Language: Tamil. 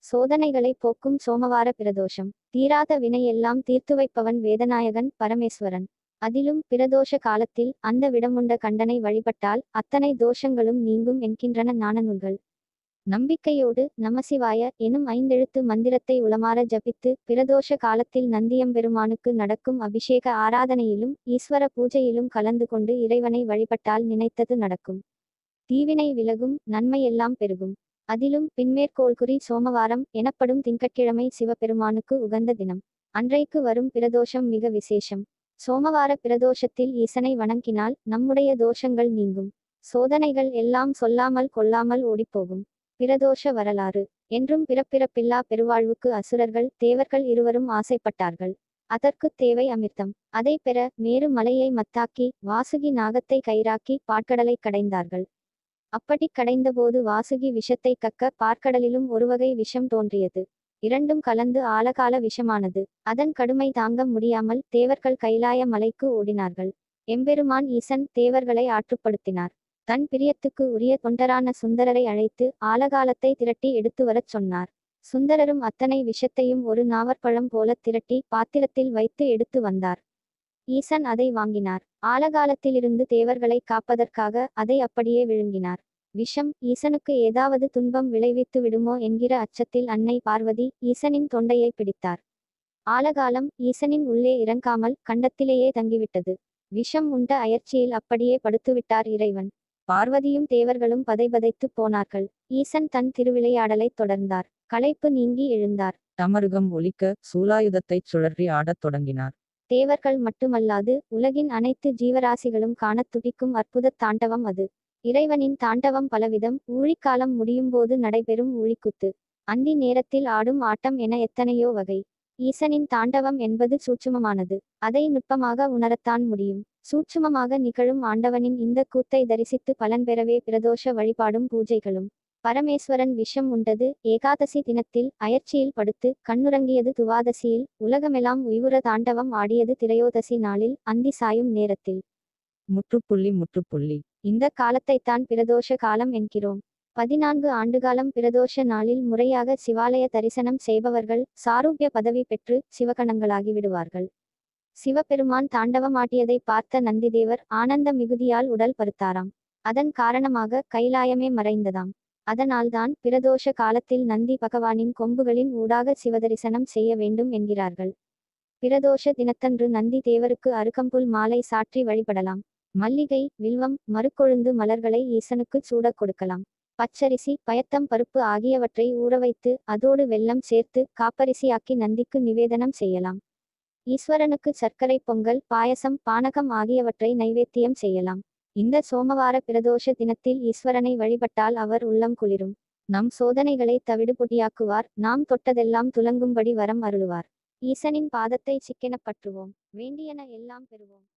சோதனைகளை போக்கும் சோமவார பிரதோஷம் தீராத வினையெல்லாம் தீர்த்து வைப்பவன் வேதநாயகன் பரமேஸ்வரன் அதிலும் பிரதோஷ காலத்தில் அந்த விடமுண்ட கண்டனை வழிபட்டால் அத்தனை தோஷங்களும் நீங்கும் என்கின்றன ஞானநூல்கள் நம்பிக்கையோடு நமசிவாய எனும் ஐந்தெழுத்து மந்திரத்தை உளமாற ஜபித்து பிரதோஷ காலத்தில் நந்தியம்பெருமானுக்கு நடக்கும் அபிஷேக ஆராதனையிலும் ஈஸ்வர பூஜையிலும் கலந்து கொண்டு இறைவனை வழிபட்டால் நினைத்தது நடக்கும் தீவினை விலகும் நன்மையெல்லாம் பெருகும் அதிலும் பின்மேற்கோள் குறி சோமவாரம் எனப்படும் திங்கட்கிழமை சிவபெருமானுக்கு உகந்த தினம் அன்றைக்கு வரும் பிரதோஷம் மிக விசேஷம் சோமவார பிரதோஷத்தில் ஈசனை வணங்கினால் நம்முடைய தோஷங்கள் நீங்கும் சோதனைகள் எல்லாம் சொல்லாமல் கொள்ளாமல் ஓடிப்போகும் பிரதோஷ வரலாறு என்றும் பிறப்பிறப்பில்லா பெருவாழ்வுக்கு அசுரர்கள் தேவர்கள் இருவரும் ஆசைப்பட்டார்கள் அதற்கு தேவை அமிர்தம் அதை பெற மேரு மலையை மத்தாக்கி வாசுகி நாகத்தை கயிறாக்கி பாட்கடலை கடைந்தார்கள் அப்படி கடைந்தபோது வாசுகி விஷத்தை கக்க பார்க்கடலிலும் ஒருவகை விஷம் தோன்றியது இரண்டும் கலந்து ஆழகால விஷமானது அதன் கடுமை தாங்க முடியாமல் தேவர்கள் கைலாய மலைக்கு ஓடினார்கள் எம்பெருமான் ஈசன் தேவர்களை ஆற்றுப்படுத்தினார் தன் பிரியத்துக்கு உரிய தொண்டரான சுந்தரரை அழைத்து ஆலகாலத்தை திரட்டி எடுத்து வரச் சொன்னார் சுந்தரரும் அத்தனை விஷத்தையும் ஒரு நாவற்பழம் போல திரட்டி பாத்திரத்தில் வைத்து எடுத்து வந்தார் ஈசன் அதை வாங்கினார் ஆலகாலத்திலிருந்து தேவர்களை காப்பதற்காக அதை அப்படியே விழுங்கினார் விஷம் ஈசனுக்கு ஏதாவது துன்பம் விளைவித்து விடுமோ என்கிற அச்சத்தில் அன்னை பார்வதி ஈசனின் தொண்டையை பிடித்தார் ஆலகாலம் ஈசனின் உள்ளே இறங்காமல் கண்டத்திலேயே தங்கிவிட்டது விஷம் உண்ட அயற்சியில் அப்படியே படுத்துவிட்டார் இறைவன் பார்வதியும் தேவர்களும் பதைபதைத்து போனார்கள் ஈசன் தன் திருவிளையாடலைத் தொடர்ந்தார் களைப்பு நீங்கி எழுந்தார் டமருகம் ஒலிக்க சூலாயுதத்தைச் சுழற்றி ஆடத் தொடங்கினார் தேவர்கள் மட்டுமல்லாது உலகின் அனைத்து ஜீவராசிகளும் காணத் துடிக்கும் அற்புத தாண்டவம் அது இறைவனின் தாண்டவம் பலவிதம் ஊழிக்காலம் முடியும்போது நடைபெறும் ஊழிக்குத்து அந்தி நேரத்தில் ஆடும் ஆட்டம் என எத்தனையோ வகை ஈசனின் தாண்டவம் என்பது சூட்சுமமானது அதை நுட்பமாக உணரத்தான் முடியும் சூட்சுமமாக நிகழும் ஆண்டவனின் இந்த கூத்தை தரிசித்து பலன் பெறவே பிரதோஷ வழிபாடும் பூஜைகளும் பரமேஸ்வரன் விஷம் உண்டது ஏகாதசி தினத்தில் அயற்சியில் படுத்து கண்ணுறங்கியது துவாதசியில் உலகமெல்லாம் உய்வுற தாண்டவம் ஆடியது திரையோதசி நாளில் அந்தி சாயும் நேரத்தில் முற்றுப்புள்ளி முற்றுப்புள்ளி இந்த காலத்தைத்தான் பிரதோஷ காலம் என்கிறோம் பதினான்கு ஆண்டுகாலம் பிரதோஷ நாளில் முறையாக சிவாலய தரிசனம் செய்பவர்கள் சாரூபிய பதவி பெற்று சிவகணங்களாகி விடுவார்கள் சிவபெருமான் தாண்டவமாட்டியதை பார்த்த நந்திதேவர் ஆனந்த மிகுதியால் உடல் பருத்தாராம் அதன் காரணமாக கைலாயமே மறைந்ததாம் அதனால்தான் பிரதோஷ காலத்தில் நந்தி பகவானின் கொம்புகளின் ஊடாக சிவதரிசனம் செய்ய வேண்டும் என்கிறார்கள் பிரதோஷ தினத்தன்று நந்தி தேவருக்கு அருகம்புல் மாலை சாற்றி வழிபடலாம் மல்லிகை வில்வம் மறுக்கொழுந்து மலர்களை ஈசனுக்கு சூடக் கொடுக்கலாம் பச்சரிசி பயத்தம் பருப்பு ஆகியவற்றை ஊறவைத்து அதோடு வெல்லம் சேர்த்து காப்பரிசியாக்கி நந்திக்கு நிவேதனம் செய்யலாம் ஈஸ்வரனுக்கு சர்க்கரை பொங்கல் பாயசம் பானகம் ஆகியவற்றை நைவேத்தியம் செய்யலாம் இந்த சோமவார பிரதோஷ தினத்தில் ஈஸ்வரனை வழிபட்டால் அவர் உள்ளம் குளிரும் நம் சோதனைகளை தவிடுபொடியாக்குவார் நாம் தொட்டதெல்லாம் துலங்கும்படி வரம் அருளுவார் ஈசனின் பாதத்தை சிக்கெனப் பற்றுவோம் வேண்டியன எல்லாம் பெறுவோம்